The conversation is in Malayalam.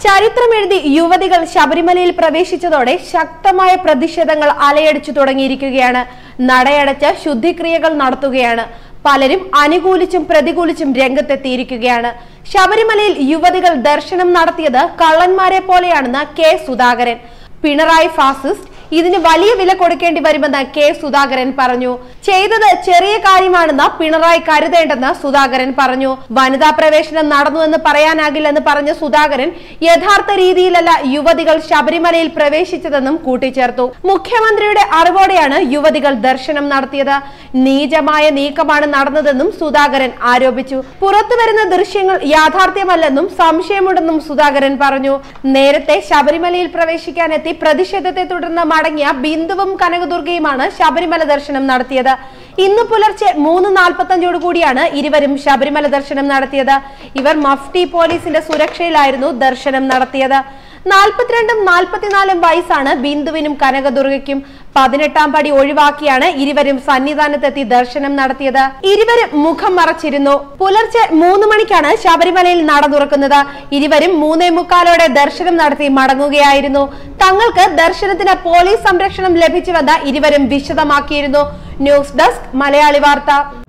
ചരിത്രമെഴുതി യുവതികൾ ശബരിമലയിൽ പ്രവേശിച്ചതോടെ ശക്തമായ പ്രതിഷേധങ്ങൾ അലയടിച്ചു തുടങ്ങിയിരിക്കുകയാണ് നടയടച്ച് ശുദ്ധിക്രിയകൾ നടത്തുകയാണ് പലരും അനുകൂലിച്ചും പ്രതികൂലിച്ചും രംഗത്തെത്തിയിരിക്കുകയാണ് ശബരിമലയിൽ യുവതികൾ ദർശനം നടത്തിയത് കള്ളന്മാരെ പോലെയാണെന്ന് കെ സുധാകരൻ പിണറായി ഫാസിസ്റ്റ് ഇതിന് വലിയ വില കൊടുക്കേണ്ടി വരുമെന്ന് കെ സുധാകരൻ പറഞ്ഞു ചെയ്തത് ചെറിയ കാര്യമാണെന്ന് പിണറായി കരുതേണ്ടെന്ന് സുധാകരൻ പറഞ്ഞു വനിതാ പ്രവേശനം നടന്നുവെന്ന് പറയാനാകില്ലെന്ന് പറഞ്ഞ സുധാകരൻ യഥാർത്ഥ രീതിയിലല്ല യുവതികൾ ശബരിമലയിൽ പ്രവേശിച്ചതെന്നും കൂട്ടിച്ചേർത്തു മുഖ്യമന്ത്രിയുടെ അറിവോടെയാണ് യുവതികൾ ദർശനം നടത്തിയത് നീചമായ നീക്കമാണ് നടന്നതെന്നും സുധാകരൻ ആരോപിച്ചു പുറത്തുവരുന്ന ദൃശ്യങ്ങൾ യാഥാർത്ഥ്യമല്ലെന്നും സംശയമുണ്ടെന്നും സുധാകരൻ പറഞ്ഞു നേരത്തെ ശബരിമലയിൽ പ്രവേശിക്കാനെത്തി പ്രതിഷേധത്തെ തുടർന്ന് മടങ്ങിയ ബിന്ദുവും കനകദുർഗയുമാണ് ശബരിമല ദർശനം നടത്തിയത് ഇന്ന് പുലർച്ചെ മൂന്ന് നാൽപ്പത്തഞ്ചോട് കൂടിയാണ് ഇരുവരും ശബരിമല ദർശനം നടത്തിയത് ഇവർ മഫ്തി പോലീസിന്റെ സുരക്ഷയിലായിരുന്നു ദർശനം നടത്തിയത് നാൽപ്പത്തിരണ്ടും നാൽപ്പത്തിനാലും വയസ്സാണ് ബിന്ദുവിനും കനകദുർഗയ്ക്കും പതിനെട്ടാം പടി ഒഴിവാക്കിയാണ് ഇരുവരും സന്നിധാനത്തെത്തി ദർശനം നടത്തിയത് ഇരുവരും മുഖം മറച്ചിരുന്നു പുലർച്ചെ മൂന്ന് മണിക്കാണ് ശബരിമലയിൽ നട തുറക്കുന്നത് ഇരുവരും മൂന്നേ മുക്കാലോടെ ദർശനം നടത്തി മടങ്ങുകയായിരുന്നു തങ്ങൾക്ക് ദർശനത്തിന് പോലീസ് സംരക്ഷണം ലഭിച്ചുവെന്ന് ഇരുവരും വിശദമാക്കിയിരുന്നു ന്യൂസ് ഡെസ്ക് മലയാളി വാർത്ത